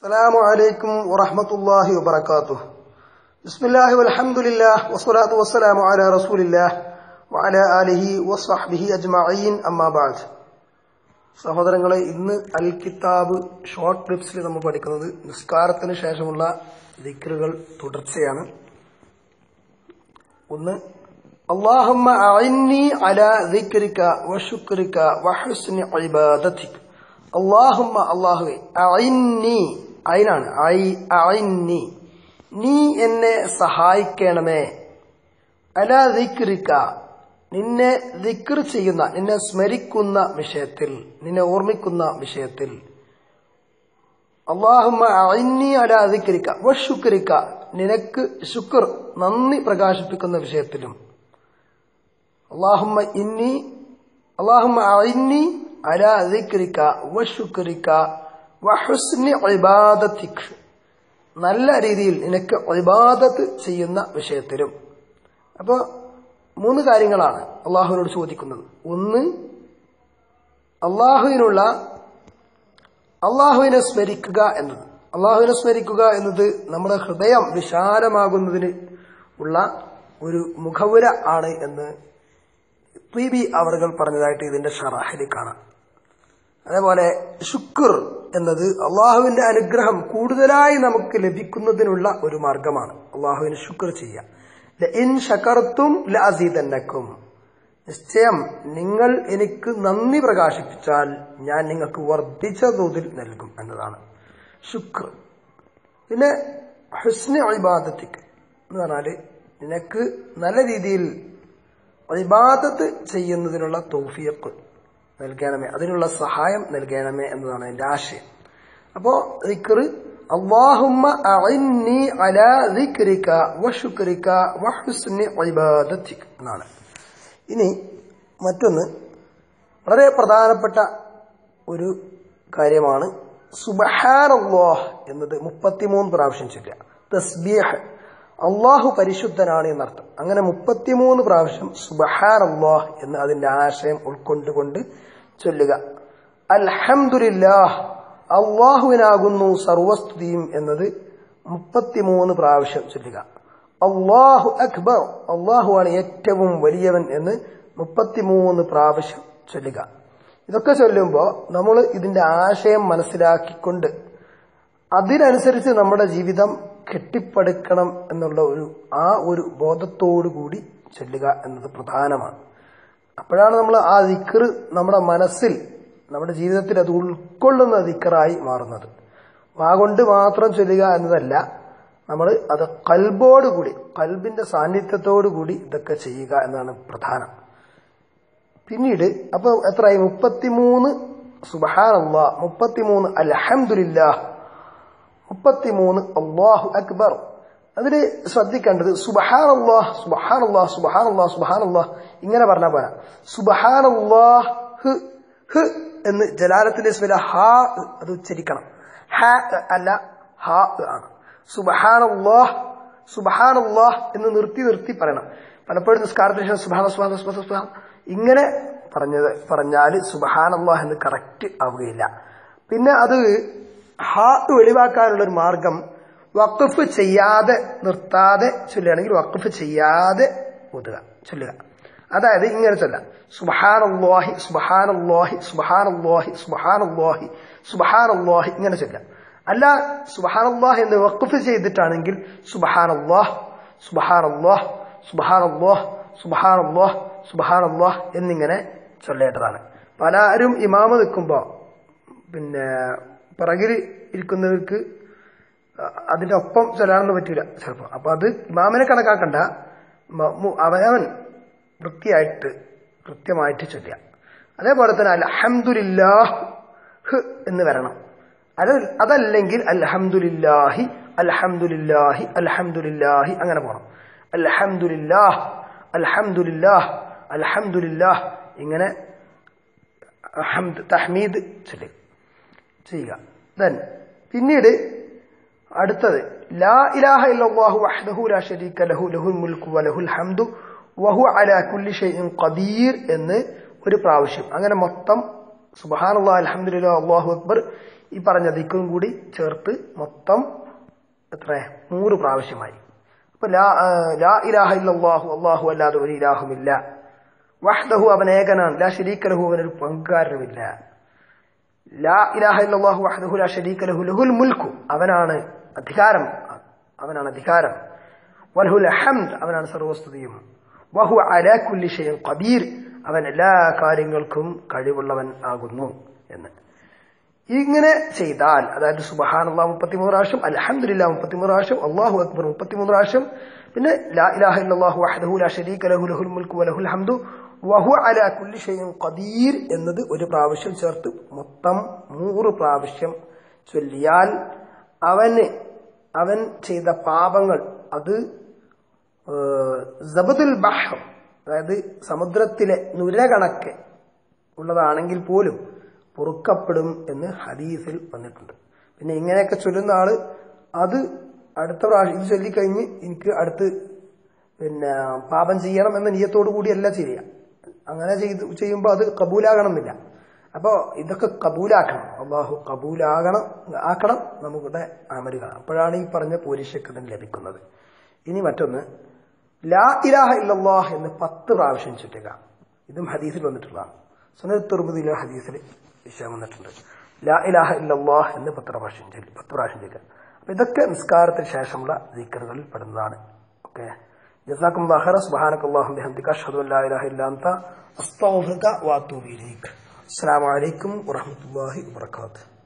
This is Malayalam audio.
السلام عليكم ورحمة الله وبركاته بسم الله والحمد لله والصلاة والسلام على رسول الله وعلى آله وصحبه أجمعين أما بعد സഹോദരങ്ങളെ ഇന്ന് അൽ കിതാബ് ഷോർട്ട് ക്ലിപ്സിൽ നമ്മൾ പഠിക്കുന്നത് നിസ്കാരത്തിന് ശേഷമുള്ള ദിക്റുകൾ തുടർച്ചയാണ് ഒന്ന് അള്ളാഹുമ്മ അഇന്നി അലാ ദിക്രിക വശുക്രിക വഹുസ്നി ഇബാദതിക് അള്ളാഹുമ്മ അള്ളാഹുവെ അഇന്നി അയിനാണ് ഐ അഇന്നി നീ എന്നെ സഹായിക്കണമേ അലാ ദിക്രിക നിന്നെ ദിക്ർ ചെയ്യുന്ന നിന്നെ സ്മരിക്കുന്ന വിഷയത്തിൽ നിന്നെ ഓർമ്മിക്കുന്ന വിഷയത്തിൽ അള്ളാഹുമ്മ അഇന്നി അലാ ദിക്രിക വശുക്രിക നിനക്ക് ശുക്ർ നന്ദി പ്രകാശിപ്പിക്കുന്ന വിഷയത്തിലും അള്ളാഹുമ്മ ഇന്നി അള്ളാഹുമ്മ അഇന്നി അലാ ദിക്രിക വശുക്രിക വഹുസ്നി ഇബാദതിക് നല്ല രീതിയിൽ നിനക്ക് ഇബാദത്ത് ചെയ്യുന്ന വിഷയത്തിലും അപ്പോൾ മൂന്ന് കാര്യങ്ങളാണ് അള്ളാഹുവിനോട് ചോദിക്കുന്നത് ഒന്ന് അള്ളാഹുവിനുള്ള അള്ളാഹുവിനെ സ്മരിക്കുക എന്നത് അള്ളാഹുവിനെ സ്മരിക്കുക എന്നത് നമ്മുടെ ഹൃദയം വിശാലമാകുന്നതിന് ഉള്ള ഒരു മുഖവുര ആണ് എന്ന് പി ബി അവർകൾ പറഞ്ഞതായിട്ട് ഇതിന്റെ ഷറാഹിൽ കാണാം അതേപോലെ ശുക്ർ എന്നത് അള്ളാഹുവിന്റെ അനുഗ്രഹം കൂടുതലായി നമുക്ക് ലഭിക്കുന്നതിനുള്ള ഒരു മാർഗമാണ് അള്ളാഹുവിന് ശുക്ർ ചെയ്യുക ഇൻ ഷക്കർത്തും ലഅസീതന്നക്കും നിശ്ചയം നിങ്ങൾ എനിക്ക് നന്ദി പ്രകാശിപ്പിച്ചാൽ ഞാൻ നിങ്ങൾക്ക് വർദ്ധിച്ച തോതിൽ നൽകും എന്നതാണ് ശുക്ർ പിന്നെ ഹുസ്നി ഇബാദത്തിക്ക് എന്ന് പറഞ്ഞാല് നിനക്ക് നല്ല രീതിയിൽ ഇബാദത്ത് ചെയ്യുന്നതിനുള്ള തൗഫിയക്ക് നൽകണമേ അതിനുള്ള സഹായം നൽകണമേ എന്നതാണ് എന്റെ ആശയം അപ്പോ ദിക്ർ അള്ളാഹുമ്മ അഇന്നി അലാ ദിക്രിക വശുക്രിക വഹുസ്നി ഇബാദത്തിക് എന്നാണ് ഇനി മറ്റൊന്ന് വളരെ പ്രധാനപ്പെട്ട ഒരു കാര്യമാണ് സുബഹാനല്ലാഹ് എന്നത് മുപ്പത്തിമൂന്ന് പ്രാവശ്യം ചൊല്ലുക തസ്ബീഹ് അള്ളാഹു പരിശുദ്ധനാണ് എന്നർത്ഥം അങ്ങനെ മുപ്പത്തിമൂന്ന് പ്രാവശ്യം സുബഹാൻ അള്ളാഹ് എന്ന് അതിന്റെ ആശയം ഉൾക്കൊണ്ടുകൊണ്ട് ചൊല്ലുക അൽഹംദുലില്ലാഹ് അള്ളാഹുവിനാകുന്നു സർവസ്തുതിയും എന്നത് മുപ്പത്തിമൂന്ന് പ്രാവശ്യം ചൊല്ലുക അള്ളാഹു അക്ബർ അള്ളാഹുവാണ് ഏറ്റവും വലിയവൻ എന്ന് മുപ്പത്തിമൂന്ന് പ്രാവശ്യം ചൊല്ലുക ഇതൊക്കെ ചൊല്ലുമ്പോൾ നമ്മൾ ഇതിന്റെ ആശയം മനസ്സിലാക്കിക്കൊണ്ട് അതിനനുസരിച്ച് നമ്മുടെ ജീവിതം കെട്ടിപ്പടുക്കണം എന്നുള്ള ഒരു ആ ഒരു ബോധത്തോടു കൂടി ചൊല്ലുക എന്നത് പ്രധാനമാണ് അപ്പോഴാണ് നമ്മൾ ആ ദിക്കർ നമ്മുടെ മനസ്സിൽ നമ്മുടെ ജീവിതത്തിൽ അത് ഉൾക്കൊള്ളുന്ന ദിക്കറായി മാറുന്നത് വാഗൊണ്ട് മാത്രം ചൊല്ലുക എന്നതല്ല നമ്മൾ അത് കൽബോടുകൂടി കൽബിന്റെ സാന്നിധ്യത്തോടു കൂടി ഇതൊക്കെ ചെയ്യുക എന്നതാണ് പ്രധാനം പിന്നീട് അപ്പൊ എത്രയായി മുപ്പത്തിമൂന്ന് സുബഹാൻ അള്ളാഹ് മുപ്പത്തിമൂന്ന് അലഹമുല്ലാ മുപ്പത്തിമൂന്ന് അള്ളാഹു അക്ബർ അതിൽ ശ്രദ്ധിക്കേണ്ടത് സുബഹാൻ അള്ളാഹ് സുബഹാൻ അള്ളാഹ് സുബഹാൻ അള്ളാഹ് സുബഹാൻ അള്ളാഹ് ഇങ്ങനെ പറഞ്ഞാൽ പോരാ സുബഹാൻ അള്ളാഹ് ഹ് എന്ന് ജലാലത്തിന്റെ സ്മല ഹാ അത് ഉച്ചരിക്കണം ഹ അല്ല ഹാ ആണ് സുബഹാൻ അള്ളാഹ് സുബഹാൻ അള്ളാഹ് എന്ന് നിർത്തി നിർത്തി പറയണം പലപ്പോഴും നിസ്കാരത്തിന് ശേഷം സുബാന സുബാന സുബാന സുബാൻ ഇങ്ങനെ പറഞ്ഞത് പറഞ്ഞാൽ സുബഹാൻ അള്ളാഹ് എന്ന് കറക്റ്റ് ആവുകയില്ല പിന്നെ അത് ഹാ വെളിവാക്കാനുള്ള ഒരു മാർഗം വഖഫ് ചെയ്യാതെ നിർത്താതെ ചൊല്ലുകയാണെങ്കിൽ വഖഫ് ചെയ്യാതെ ഓതുക ചൊല്ലുക അതായത് ഇങ്ങനെ ചൊല്ലാം സുബഹാനല്ലാഹി സുബഹാനല്ലാഹി സുബഹാനല്ലാഹി സുബഹാനല്ലാഹി സുബഹാനല്ലാഹി ഇങ്ങനെ ചൊല്ലാം അല്ല സുബഹാനല്ലാഹ് എന്ന് വഖഫ് ചെയ്തിട്ടാണെങ്കിൽ സുബഹാനല്ലാഹ് സുബഹാനല്ലാഹ് സുബഹാനല്ലാഹ് സുബഹാനല്ലാഹ് സുബഹാനല്ലാഹ് എന്നിങ്ങനെ ചൊല്ലേണ്ടതാണ് പലരും ഇമാമ നിൽക്കുമ്പോൾ പിന്നെ പിറകിൽ ഇരിക്കുന്നവർക്ക് അതിന്റെ ഒപ്പം ചൊല്ലാനൊന്നും പറ്റില്ല ചിലപ്പോൾ അപ്പൊ അത് ഇമാമിനെ കണക്കാക്കണ്ട അവനവൻ വൃത്തിയായിട്ട് കൃത്യമായിട്ട് ചൊല്ലുക അതേപോലെ തന്നെ അൽഹംദുലില്ലാഹ് എന്ന് വരണം അത് അതല്ലെങ്കിൽ അൽഹംദുലില്ലാഹി അൽഹംദുലില്ലാഹി അൽഹംദുലില്ലാഹി അങ്ങനെ പോകണം അൽഹംദുലില്ലാഹ് അൽഹംദുലില്ലാഹ് അൽഹംദുലില്ലാഹ് ഇങ്ങനെ തഹ്മീദ് ചൊല്ലുക ചെയ്യുക ദെൻ പിന്നീട് അടുത്തത് ലാ ഇലാഹ ഇല്ലല്ലാഹു വഹ്ദഹു ലാ ശരീക ലഹു ലഹുൽ മുൽക്കു വലഹുൽ ഹംദു വഹു അലാ കുല്ലി ഷൈഇൻ ഖദീർ എന്ന് ഒരു പ്രാവശ്യം അങ്ങനെ മൊത്തം സുബ്ഹാനല്ലാഹി അൽഹംദുലില്ലാഹി അല്ലാഹു അക്ബർ ഈ പറഞ്ഞ ദിക്കും കൂടി ചേർത്ത് മൊത്തം എത്ര നൂറ് പ്രാവശ്യമായി അപ്പൊ ലാ ആ, ലാ ഇലാഹ ഇല്ലല്ലാഹു അള്ളാഹു അല്ലാതെ ഒരു ഇലാഹുമില്ല വഹ്ദഹു അവൻ ഏകനാണ് ലാ ശരീക്കലഹു അവനൊരു പങ്കുകാരനുമില്ല ലാ ഇലാഹ ഇല്ലല്ലാഹു വഹ്ദഹു ലാ ശരീക ലഹു ലഹുൽ മുൽക്കു അവനാണ് അധികാരം അവനാണ് അധികാരം വലഹുൽ ഹംദ് അവനാണ് സർവസ്തുതിയും വഹു അലാ കുല്ലി ഷൈഇൻ ഖദീർ അവൻ എല്ലാ കാര്യങ്ങൾക്കും കഴിവുള്ളവൻ ആകുന്നു എന്ന് ഇങ്ങനെ ചെയ്താൽ അതായത് സുബഹാനുള്ള മുപ്പത്തിമൂന്ന് പ്രാവശ്യം അലഹമില്ല മുപ്പത്തിമൂന്ന് പ്രാവശ്യം അള്ളാഹു അക്ബർ മുപ്പത്തിമൂന്ന് പ്രാവശ്യം പിന്നെ ലാ ഇലാഹ ഇല്ലല്ലാഹു വഹ്ദഹു ലാ ശരീക ലഹു ലഹുൽ മുൽക്കു വലഹുൽ ഹംദു വഹു അലാ കുല്ലി ഷൈഇൻ ഖദീർ എന്നത് ഒരു പ്രാവശ്യം ചേർത്ത് മൊത്തം നൂറ് പ്രാവശ്യം ചൊല്ലിയാൽ അവന് അവൻ ചെയ്ത പാപങ്ങൾ അത് ഏഹ്, സബദുൽ ബഹർ അതായത് സമുദ്രത്തിലെ നുര കണക്ക് ഉള്ളതാണെങ്കിൽ പോലും പൊറുക്കപ്പെടും എന്ന് ഹദീസിൽ വന്നിട്ടുണ്ട് പിന്നെ ഇങ്ങനെയൊക്കെ ചൊല്ലുന്ന ആള് അത് അടുത്ത പ്രാവശ്യം ഇത് ചൊല്ലിക്കഴിഞ്ഞ് എനിക്ക് അടുത്ത് പിന്നെ പാപം ചെയ്യണം എന്ന നിയത്തോടു കൂടിയല്ല ചെയ്യുക അങ്ങനെ ചെയ്ത് ചെയ്യുമ്പോൾ അത് കബൂലാകണമെന്നില്ല അപ്പോൾ ഇതൊക്കെ കബൂലാക്കണം അള്ളാഹു കബൂലാകണം ആക്കണം നമ്മുടെ അമലുകൾ അപ്പോഴാണ് ഈ പറഞ്ഞ പൂരിശക്കതൻ ലഭിക്കുന്നത് ഇനി മറ്റൊന്ന് ലാ ഇലാഹ ഇല്ലല്ലാഹ് എന്ന് പത്ത് പ്രാവശ്യം ചുറ്റുക ഇതും ഹദീസിൽ വന്നിട്ടുള്ളതാണ് സുനൽ തുർമുദിലെ ഹദീസിൽ വിഷയം വന്നിട്ടുണ്ട് ലാ ഇലാഹ ഇല്ലല്ലാഹ് എന്ന് പത്ത് പ്രാവശ്യം ചൊല്ലി പത്ത് പ്രാവശ്യം ചൊല്ലുക അപ്പൊ ഇതൊക്കെ നിസ്കാരത്തിന് ശേഷമുള്ള ദിക്കറുകളിൽ പെടുന്നതാണ് ഓക്കെ ജസാക്കും ബഹറ സുബ്ഹാനക അല്ലാഹുമ്മ ബിഹംദിക അഷ്ഹദു അൻ ലാ ഇലാഹ ഇല്ല അൻത അസ്തഗ്ഫിറുക വഅതൂബു ഇലൈക് അസ്സലാമു അലൈക്കും വറഹ്മത്തുള്ളാഹി വബറകാതുഹു